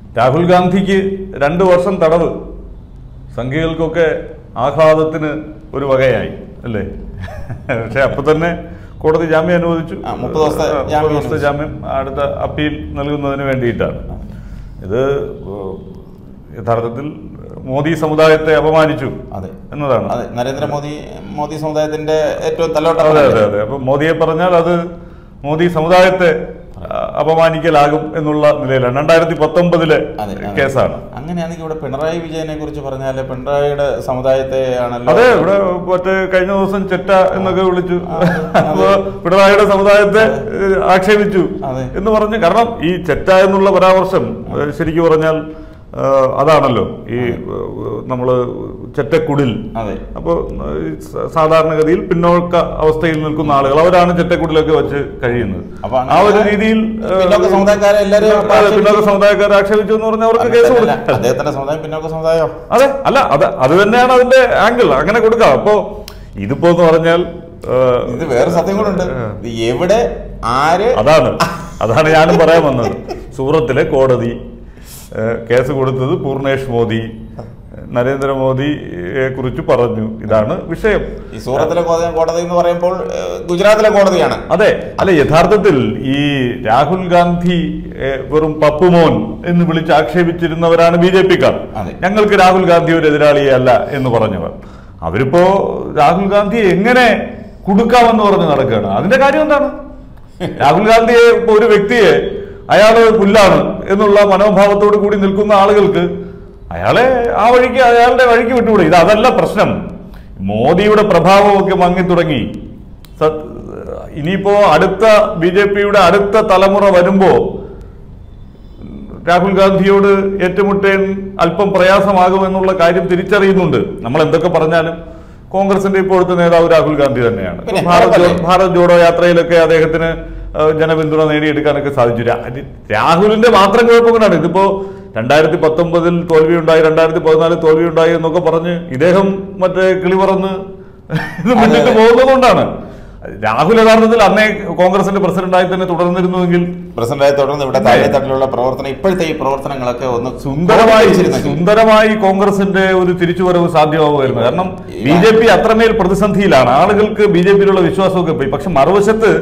രാഹുൽ ഗാന്ധിക്ക് രണ്ട് വർഷം തടവ് സംഘികൾക്കൊക്കെ ആഹ്ലാദത്തിന് ഒരു വകയായി അല്ലേ പക്ഷെ അപ്പൊ തന്നെ കോടതി ജാമ്യം അനുവദിച്ചു ആ, മുപ്പത് ദിവസത്തെ ആ, ജാമ്യം മുപ്പത് ദിവസത്തെ ജാമ്യം അടുത്ത അപ്പീൽ നൽകുന്നതിന് വേണ്ടിയിട്ടാണ് ഇത് ഏഹ്, യഥാർത്ഥത്തിൽ മോദി സമുദായത്തെ അപമാനിച്ചു അതെ എന്നതാണ് അതെ നരേന്ദ്രമോദി മോദി സമുദായത്തിന്റെ ഏറ്റവും അതെ തലോട്ട അതെ അതെ അപ്പൊ മോദിയെ പറഞ്ഞാൽ അത് മോദി സമുദായത്തെ ആ, അപമാനിക്കലാകും എന്നുള്ള നിലയിലാണ് രണ്ടായിരത്തി പത്തൊമ്പതിലെ അതെ, അതെ. കേസാണ് അങ്ങനെയാണെങ്കിൽ ഇവിടെ പിണറായി വിജയനെ കുറിച്ച് പറഞ്ഞാല് പിണറായിയുടെ സമുദായത്തെ ആണല്ലോ അതെ ഇവിടെ മറ്റേ കഴിഞ്ഞ ദിവസം ചെറ്റ എന്നൊക്കെ വിളിച്ചു ആ, അതെ. അപ്പൊ പിണറായിയുടെ സമുദായത്തെ ഏഹ്, ആക്ഷേപിച്ചു അതെ. എന്ന് പറഞ്ഞ് കാരണം ഈ ചെറ്റ എന്നുള്ള പരാമർശം ഏഹ്, ശരിക്കും പറഞ്ഞാൽ ഏഹ്, അതാണല്ലോ ഈ ഏഹ്, നമ്മള് ചെറ്റക്കുടിൽ അതെ അപ്പോൾ സാധാരണഗതിയിൽ പിന്നോക്ക അവസ്ഥയിൽ നിൽക്കുന്ന ആളുകൾ അവരാണ് ചെറ്റക്കുടിലൊക്കെ വെച്ച് കഴിയുന്നത് അപ്പൊ ആ ഒരു അങ്ങനെ രീതിയിൽ ഏഹ്, പിന്നോക്ക സമുദായക്കാരെ എല്ലാവരെയും അതെ, ആക്ഷേപിച്ചു. പിന്നോക്ക സമുദായക്കാരെ ആക്ഷേപിച്ചു എന്ന് പറഞ്ഞാൽ അവർക്ക് കേസ് അങ്ങനെയല്ല. കൊടുക്കാം അദ്ദേഹത്തിന്റെ സമുദായം പിന്നോക്ക സമുദായോ അതെ അല്ല അത് അത് തന്നെയാണ് അതിന്റെ ആംഗിൾ അങ്ങനെ കൊടുക്കാം അപ്പോ ഇതിപ്പോ എന്ന് പറഞ്ഞാൽ ഏഹ്, ഇത് വേറെ സത്യം കൂടെ ഉണ്ട് ഇത് എവിടെ ആര് അതാണ് അതാണ് ഞാനും പറയാൻ വന്നത് സൂറത്തിലെ കോടതി ഏഹ്, കേസ് കൊടുത്തത് പൂർണേഷ് മോദി നരേന്ദ്രമോദിയെ കുറിച്ച് പറഞ്ഞു ഇതാണ് വിഷയം ഈ സൂറത്തിലെ കോടതി കോടതി എന്ന് പറയുമ്പോൾ ഏഹ്, ഗുജറാത്തിലെ കോടതിയാണ് അതെ അല്ല യഥാർത്ഥത്തിൽ ഈ രാഹുൽ ഗാന്ധി ഏഹ്, വെറും പപ്പുമോൻ എന്ന് വിളിച്ച് ആക്ഷേപിച്ചിരുന്നവരാണ് ബി ജെ പിക്കാർ അതെ. ഞങ്ങൾക്ക് രാഹുൽ ഗാന്ധി ഒരു എതിരാളിയല്ല എന്ന് പറഞ്ഞവർ അവരിപ്പോ രാഹുൽ ഗാന്ധിയെ എങ്ങനെ കുടുക്കാമെന്ന് പറഞ്ഞ് നടക്കുകയാണ് അതിന്റെ കാര്യം എന്താണ് രാഹുൽ ഗാന്ധിയെ ഇപ്പൊ ഒരു വ്യക്തിയെ അയാള് പുല്ലാണ് എന്നുള്ള മനോഭാവത്തോട് കൂടി നിൽക്കുന്ന ആളുകൾക്ക് അയാളെ ആ വഴിക്ക് അയാളുടെ വഴിക്ക് വിട്ടുകൂടെ ഇത് അതല്ല പ്രശ്നം മോദിയുടെ പ്രഭാവമൊക്കെ മങ്ങി തുടങ്ങി സത്- ഇനിയിപ്പോ അടുത്ത ബി ജെ പിയുടെ അടുത്ത തലമുറ വരുമ്പോ രാഹുൽ ഗാന്ധിയോട് ഏറ്റുമുട്ടാൻ അല്പം പ്രയാസമാകുമെന്നുള്ള കാര്യം തിരിച്ചറിയുന്നുണ്ട് നമ്മൾ എന്തൊക്കെ പറഞ്ഞാലും കോൺഗ്രസിന്റെ ഇപ്പോഴത്തെ നേതാവ് രാഹുൽ ഗാന്ധി തന്നെയാണ് പിന്നെ, ഭാരത് ജോ- ഉറപ്പല്ലേ? ഭാരത് ജോഡോ യാത്രയിലൊക്കെ അദ്ദേഹത്തിന് ആ, ജനപിന്തുണ നേടിയെടുക്കാനൊക്കെ സാധിച്ചു രാ- രാഹുലിന്റെ മാത്രം കുഴപ്പം കൊണ്ടാണ് ഇതിപ്പോ രണ്ടായിരത്തി പത്തൊമ്പതിൽ തോൽവിയുണ്ടായി രണ്ടായിരത്തി പതിനാലിൽ തോൽവിയുണ്ടായി എന്നൊക്കെ പറഞ്ഞ് ഇദ്ദേഹം മറ്റേ കിളി പറന്ന് ഇത് മുന്നിട്ട് പോകുന്നത് കൊണ്ടാണ് രാഹുൽ യഥാർത്ഥത്തിൽ അന്നേ കോൺഗ്രസിന്റെ പ്രസിഡന്റായി തന്നെ തുടർന്നിരുന്നുവെങ്കിൽ പ്രസിഡന്റായി തുടർന്ന് ഇവിടെ താഴെത്തട്ടിലുള്ള പ്രവർത്തനം ഇപ്പോഴത്തെ ഈ പ്രവർത്തനങ്ങളൊക്കെ ഒന്ന് സുന്ദരമായി ക്രോഡീകരിച്ചിരുന്നെങ്കിൽ. സുന്ദരമായി കോൺഗ്രസിന്റെ ഒരു തിരിച്ചുവരവ് സാധ്യമാവുമായിരുന്നു കാരണം ബി ജെ പി അത്രമേൽ പ്രതിസന്ധിയിലാണ് ആളുകൾക്ക് ബി ജെ പിയിലുള്ള വിശ്വാസമൊക്കെ പോയി പക്ഷെ മറുവശത്ത്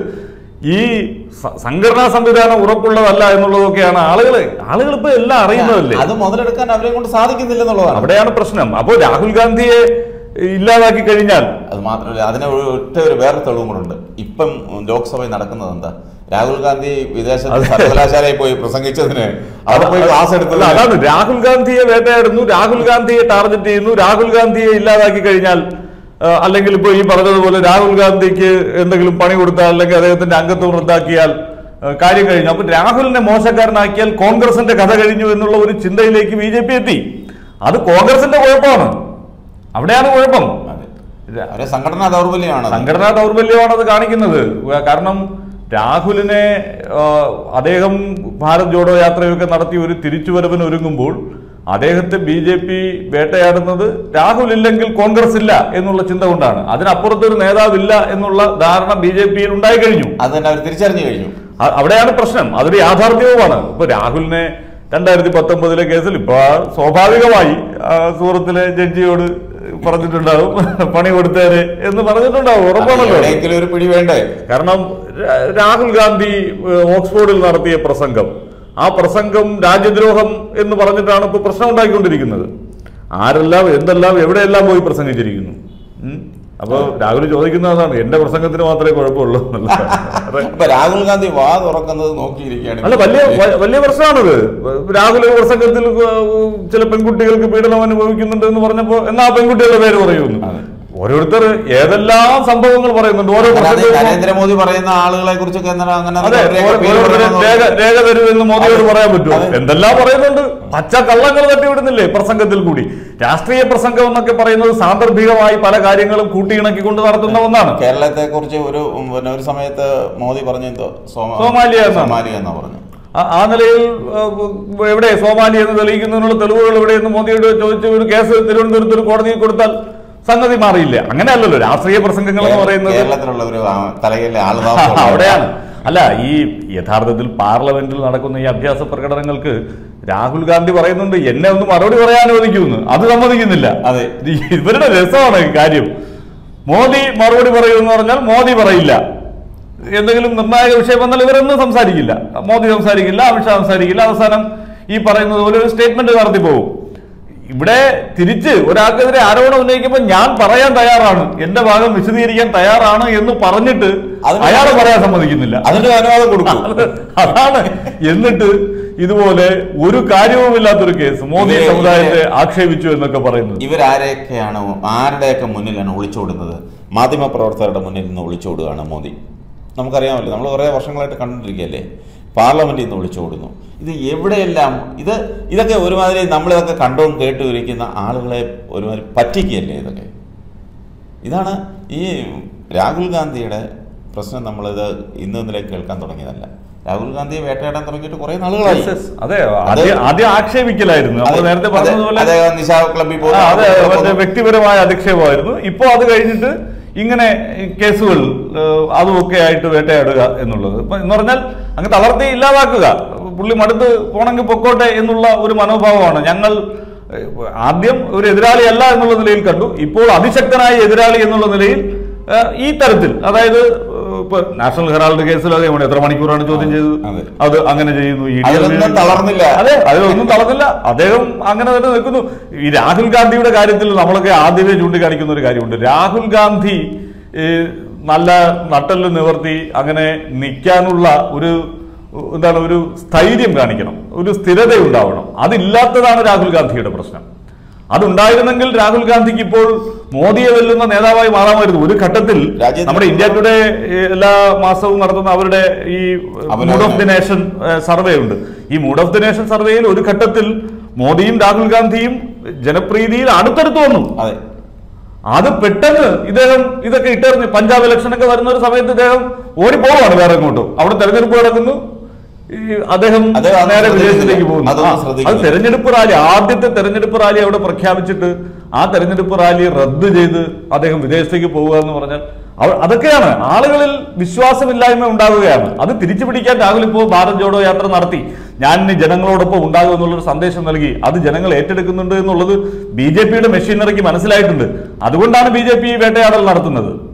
ഈ സ- സംഘടനാ സംവിധാനം ഉറപ്പുള്ളതല്ല എന്നുള്ളതൊക്കെയാണ് ആളുകൾ ആളുകൾ ഇപ്പൊ എല്ലാം അറിയുന്നതല്ലേ അത് മുതലെടുക്കാൻ അവരെ കൊണ്ട് സാധിക്കുന്നില്ലെന്നുള്ളതാണ് അവിടെയാണ് പ്രശ്നം അപ്പോൾ രാഹുൽ ഗാന്ധിയെ ഇല്ലാതാക്കി കഴിഞ്ഞാൽ അത് മാത്രമല്ല അതിന് ഒരു ഒറ്റ ഒരു വേറെ തെളിവും കൂടെ ഉണ്ട് ഇപ്പം ലോക്സഭയിൽ നടക്കുന്നത് എന്താ രാഹുൽ ഗാന്ധി വിദേശത്ത് സർവകലാശാലയിൽ പോയി പ്രസംഗിച്ചതിന് അവിടെ പോയി ക്ലാസ് അല്ല, എടുത്തത് അതാണ് രാഹുൽ ഗാന്ധിയെ വേട്ടയാടുന്നു രാഹുൽ ഗാന്ധിയെ ടാർഗറ്റ് ചെയ്യുന്നു രാഹുൽ ഗാന്ധിയെ ഇല്ലാതാക്കി കഴിഞ്ഞാൽ ആ, അല്ലെങ്കിൽ ഇപ്പോൾ ഈ പറഞ്ഞതുപോലെ രാഹുൽ ഗാന്ധിക്ക് എന്തെങ്കിലും പണി കൊടുത്താൽ അല്ലെങ്കിൽ അദ്ദേഹത്തിന്റെ അംഗത്വം റദ്ദാക്കിയാൽ ആ, കാര്യം കഴിഞ്ഞു അപ്പൊ രാഹുലിനെ മോശക്കാരനാക്കിയാൽ കോൺഗ്രസിന്റെ കഥ കഴിഞ്ഞു എന്നുള്ള ഒരു ചിന്തയിലേക്ക് ബി ജെ പി എത്തി അത് കോൺഗ്രസിന്റെ കുഴപ്പമാണ് അവിടെയാണ് കുഴപ്പം അവരെ സംഘടനാ ദൗർബല്യമാണ് അത്. സംഘടനാ ദൗർബല്യമാണ് അത് കാണിക്കുന്നത് ഉവ്വ് കാരണം രാഹുലിനെ ആ, അദ്ദേഹം ഭാരത് ജോഡോ യാത്രയൊക്കെ നടത്തി ഒരു തിരിച്ചുവരവിന് ഒരുങ്ങുമ്പോൾ അദ്ദേഹത്തെ ബി ജെ പി വേട്ടയാടുന്നത് രാഹുൽ ഇല്ലെങ്കിൽ കോൺഗ്രസ് ഇല്ല എന്നുള്ള ചിന്ത കൊണ്ടാണ് അതിനപ്പുറത്തൊരു നേതാവില്ല എന്നുള്ള ധാരണ ബി ജെ പിയിൽ ഉണ്ടായി കഴിഞ്ഞു അത് തന്നെ അവർ തിരിച്ചറിഞ്ഞു കഴിഞ്ഞു അ- അവിടെയാണ് പ്രശ്നം അതൊരു യാഥാർത്ഥ്യവുമാണ് ഇപ്പൊ രാഹുലിനെ രണ്ടായിരത്തി പത്തൊമ്പതിലെ കേസിൽ ഇപ്പൊ സ്വാഭാവികമായി ആ, സൂറത്തിലെ ജഡ്ജിയോട് പറഞ്ഞിട്ടുണ്ടാവും പണി കൊടുത്തേരെ എന്ന് പറഞ്ഞിട്ടുണ്ടാവും ഉറപ്പാണല്ലോ എവിടെയെങ്കിലും ഒരു പിടി വേണ്ടേ കാരണം രാ- രാഹുൽ ഗാന്ധി ഏഹ്, ഓക്സ്ഫോർഡിൽ നടത്തിയ പ്രസംഗം ആ പ്രസംഗം രാജ്യദ്രോഹം എന്ന് പറഞ്ഞിട്ടാണ് ഇപ്പൊ പ്രശ്നം ഉണ്ടാക്കിക്കൊണ്ടിരിക്കുന്നത് ആരെല്ലാം എന്തെല്ലാം എവിടെയെല്ലാം പോയി പ്രസംഗിച്ചിരിക്കുന്നു ഉം. അപ്പൊ രാഹുൽ ചോദിക്കുന്നത് അതാണ് എന്റെ പ്രസംഗത്തിന് മാത്രമേ കുഴപ്പമുള്ളൂ എന്നുള്ളതാണ്. അതെ. അപ്പൊ രാഹുൽ ഗാന്ധി വാ തുറക്കുന്നത് നോക്കിയിരിക്കുകയാണ് അല്ല വലിയ വ- വലിയ പ്രശ്നമാണിത് രാഹുൽ ഒരു പ്രസംഗത്തിൽ ഏഹ്, ചില പെൺകുട്ടികൾക്ക് പീഡനം അനുഭവിക്കുന്നുണ്ട് എന്ന് പറഞ്ഞപ്പോ എന്നാ ആ പെൺകുട്ടികളുടെ പേര് പറയുന്നു അതെ. ഓരോരുത്തർ ഏതെല്ലാം സംഭവങ്ങൾ പറയുന്നുണ്ട് ഓരോ അല്ലാതെ പ്രസംഗവും നരേന്ദ്രമോദി പറയുന്ന ആളുകളെ കുറിച്ചൊക്കെ എന്താണ് അങ്ങനെ അതെ അവരെയൊക്കെ ഓരോ- പേര് ഓരോരുത്തരും പറയണമെന്ന് രേഖ രേഖ തരൂ എന്ന് മോദിയോട് പറയാൻ പറ്റുമോ അതെ. എന്തെല്ലാം പറയുന്നുണ്ട് പച്ച കള്ളങ്ങൾ തട്ടിവിടുന്നില്ലേ പ്രസംഗത്തിൽ കൂടി രാഷ്ട്രീയ പ്രസംഗം എന്നൊക്കെ പറയുന്നത് സാന്ദർഭികമായി പല കാര്യങ്ങളും കൂട്ടിയിണക്കിക്കൊണ്ട് നടത്തുന്ന ഒന്നാണ് കേരളത്തെ കുറിച്ച് ഒരു ഉം, പിന്നെ ഒരു സമയത്ത് മോദി പറഞ്ഞു എന്തോ സോമ- സോമാലിയ എന്നാണ്. സോമാലിയ എന്നാ പറഞ്ഞു ആ- ആ നിലയിൽ ആ, എവിടെ സോമാലി എന്ന് തെളിയിക്കുന്നതിനുള്ള തെളിവുകൾ എവിടെയെന്ന് മോദിയോട് ചോദിച്ച് ഒരു കേസ് തിരുവനന്തപുരത്ത് ഒരു കോടതിയിൽ കൊടുത്താൽ സംഗതി മാറിയില്ല അങ്ങനെയല്ലോ രാഷ്ട്രീയ പ്രസംഗങ്ങൾ എന്ന് പറയുന്നത് കേരളത്തിലുള്ള ഒരു ആ, തലയിലെ ആളുതാ അവിടെയാണ് അല്ല ഈ യഥാർത്ഥത്തിൽ പാർലമെന്റിൽ നടക്കുന്ന ഈ അഭ്യാസ പ്രകടനങ്ങൾക്ക് രാഹുൽ ഗാന്ധി പറയുന്നുണ്ട് എന്നെ ഒന്ന് മറുപടി പറയാൻ അനുവദിക്കുമെന്ന് അത് സമ്മതിക്കുന്നില്ല അതെ. ഇത് ഇവരുടെ രസമാണ് ഈ കാര്യം മോദി മറുപടി പറയുമെന്ന് പറഞ്ഞാൽ മോദി പറയില്ല എന്തെങ്കിലും നിർണായക വിഷയം വന്നാൽ ഇവരൊന്നും സംസാരിക്കില്ല മോദി സംസാരിക്കില്ല അമിത്ഷാ സംസാരിക്കില്ല അവസാനം ഈ പറയുന്നത് പോലെ ഒരു സ്റ്റേറ്റ്മെന്റ് നടത്തി പോകും ഇവിടെ തിരിച്ച് ഒരാൾക്കെതിരെ ആരോപണം ഉന്നയിക്കുമ്പോൾ ഞാൻ പറയാൻ തയ്യാറാണ് എന്റെ ഭാഗം വിശദീകരിക്കാൻ തയ്യാറാണ് എന്ന് പറഞ്ഞിട്ട് അതിന് അയാൾ പറയാൻ സമ്മതിക്കുന്നില്ല അതിന്റെ അനുവാദം കൊടുക്കും അത് അതാണ് എന്നിട്ട് ഇതുപോലെ ഒരു കാര്യവുമില്ലാത്തൊരു കേസ് മോദി ഇവരെ- സമുദായത്തെ ആക്ഷേപിച്ചു എന്നൊക്കെ പറയുന്നത് ഇവരാരെയൊക്കെയാണ് ആരുടെയൊക്കെ മുന്നിലാണ് ഒളിച്ചോടുന്നത് മാധ്യമപ്രവർത്തകരുടെ മുന്നിൽ നിന്ന് ഒളിച്ചോടുകയാണ് മോദി നമുക്കറിയാമല്ലോ നമ്മൾ കുറേ വർഷങ്ങളായിട്ട് കണ്ടിരിക്കുകയല്ലേ പാർലമെന്റിൽ നിന്ന് ഒളിച്ചോടുന്നു ഇത് എവിടെയെല്ലാം ഇത് ഇതൊക്കെ ഒരുമാതിരി നമ്മളിതൊക്കെ കണ്ടും കേട്ടും ഇരിക്കുന്ന ആളുകളെ ഒരുമാതിരി പറ്റിക്കുകയല്ലേ ഇതൊക്കെ ഇതാണ് ഈ രാഹുൽ ഗാന്ധിയുടെ പ്രശ്നം നമ്മളിത് ഇന്ന് ഇന്നലെ കേൾക്കാൻ തുടങ്ങിയതല്ല രാഹുൽ ഗാന്ധിയെ വേട്ടയാടാൻ തുടങ്ങിയിട്ട് കുറേ നാളുകളായി Yes, yes. അതെ ആദ്യം ആദ്യം ആക്ഷേപിക്കലായിരുന്നു നമ്മൾ അതെ, നേരത്തെ അതെ, പറഞ്ഞതുപോലെ അദ്ദേഹം നിശാ ക്ലബ്ബിൽ ആ, അതെ മറ്റേ പോകുന്നു വ്യക്തിപരമായ അധിക്ഷേപമായിരുന്നു ഇപ്പോ അത് കഴിഞ്ഞിട്ട് ഇങ്ങനെ കേസുകൾ ഏഹ്, അതുമൊക്കെ ആയിട്ട് വേട്ടയാടുക എന്നുള്ളത് ഇപ്പൊ എന്ന് പറഞ്ഞാൽ അങ്ങ് തളർത്തി ഇല്ലാതാക്കുക പുള്ളി മടുത്ത് പോണെങ്കിൽ പൊക്കോട്ടെ എന്നുള്ള ഒരു മനോഭാവമാണ് ഞങ്ങൾ ഏഹ്, ആദ്യം ഒരു എതിരാളി അല്ല എന്നുള്ള നിലയിൽ കണ്ടു ഇപ്പോൾ അതിശക്തനായ എതിരാളി എന്നുള്ള നിലയിൽ ഏഹ്, ഈ തരത്തിൽ അതായത് ഏഹ്, ഇപ്പൊ നാഷണൽ ഹെറാൾഡ് കേസിൽ അതേ എത്ര മണിക്കൂറാണ് ചോദ്യം ചെയ്തത് അതെ. അത് അങ്ങനെ ചെയ്യുന്നു ഈ അതിലൊന്നും തളർന്നില്ല. അതെ അതിലൊന്നും തളർന്നില്ല അദ്ദേഹം അങ്ങനെ തന്നെ നിൽക്കുന്നു ഈ രാഹുൽ ഗാന്ധിയുടെ കാര്യത്തിൽ നമ്മളൊക്കെ ആദ്യമേ ചൂണ്ടിക്കാണിക്കുന്ന ഒരു കാര്യമുണ്ട് രാഹുൽ ഗാന്ധി ഈ, നല്ല നട്ടല് നിവർത്തി അങ്ങനെ നിൽക്കാനുള്ള ഒരു എന്താണ് ഒരു സ്ഥൈര്യം കാണിക്കണം ഒരു സ്ഥിരത ഉണ്ടാവണം അതില്ലാത്തതാണ് രാഹുൽ ഗാന്ധിയുടെ പ്രശ്നം അതുണ്ടായിരുന്നെങ്കിൽ രാഹുൽ ഗാന്ധിക്ക് ഇപ്പോൾ മോദിയെ വെല്ലുന്ന നേതാവായി മാറാമായിരുന്നു ഒരു ഘട്ടത്തിൽ രാജ്യത്ത് നമ്മുടെ ഇന്ത്യ ടുഡേ ഏ, എല്ലാ മാസവും നടത്തുന്ന അവരുടെ ഈ അവലോകനം. Mood of the nation survey ഉണ്ട് ഈ മൂഡ് ഓഫ് ദി നേഷൻ സർവേയിൽ ഒരു ഘട്ടത്തിൽ മോദിയും രാഹുൽ ഗാന്ധിയും ജനപ്രീതിയിൽ അടുത്തടുത്ത് വന്നു അതെ അത് പെട്ടെന്ന് ഇദ്ദേഹം ഇതൊക്കെ ഇട്ടെറിഞ്ഞ് പഞ്ചാബ് ഇലക്ഷൻ ഒക്കെ വരുന്ന ഒരു സമയത്ത് ഇദ്ദേഹം ഓടിപ്പോവാണ് വേറെ എങ്ങോട്ടും അവിടെ തെരഞ്ഞെടുപ്പ് നടക്കുന്നു ഈ അദ്ദേഹം അത് അതൊന്നും നേരെ വിദേശത്തേക്ക് ശ്രദ്ധിക്കുന്നില്ല. പോകുന്നു അതൊന്നും ആ, അത് ശ്രദ്ധിക്കുന്നില്ല. തെരഞ്ഞെടുപ്പ് റാലി ആദ്യത്തെ തെരഞ്ഞെടുപ്പ് റാലി അവിടെ പ്രഖ്യാപിച്ചിട്ട് ആ തെരഞ്ഞെടുപ്പ് റാലി റദ്ദ് ചെയ്ത് അദ്ദേഹം വിദേശത്തേക്ക് പോവുക എന്ന് പറഞ്ഞാൽ അവ- അതൊക്കെയാണ് ആളുകളിൽ വിശ്വാസമില്ലായ്മ ഉണ്ടാവുകയാണ് അത് തിരിച്ചു പിടിക്കാൻ രാഹുൽ ഇപ്പോൾ ഭാരത് ജോഡോ യാത്ര നടത്തി ഞാൻ ഇനി ജനങ്ങളോടൊപ്പം ഉണ്ടാകും എന്നുള്ളൊരു സന്ദേശം നൽകി അത് ജനങ്ങൾ ഏറ്റെടുക്കുന്നുണ്ട് എന്നുള്ളത് ബി ജെ പിയുടെ മെഷീനറിക്ക് മനസ്സിലായിട്ടുണ്ട് അതുകൊണ്ടാണ് ബി ജെ പി വേട്ടയാടൽ നടത്തുന്നത്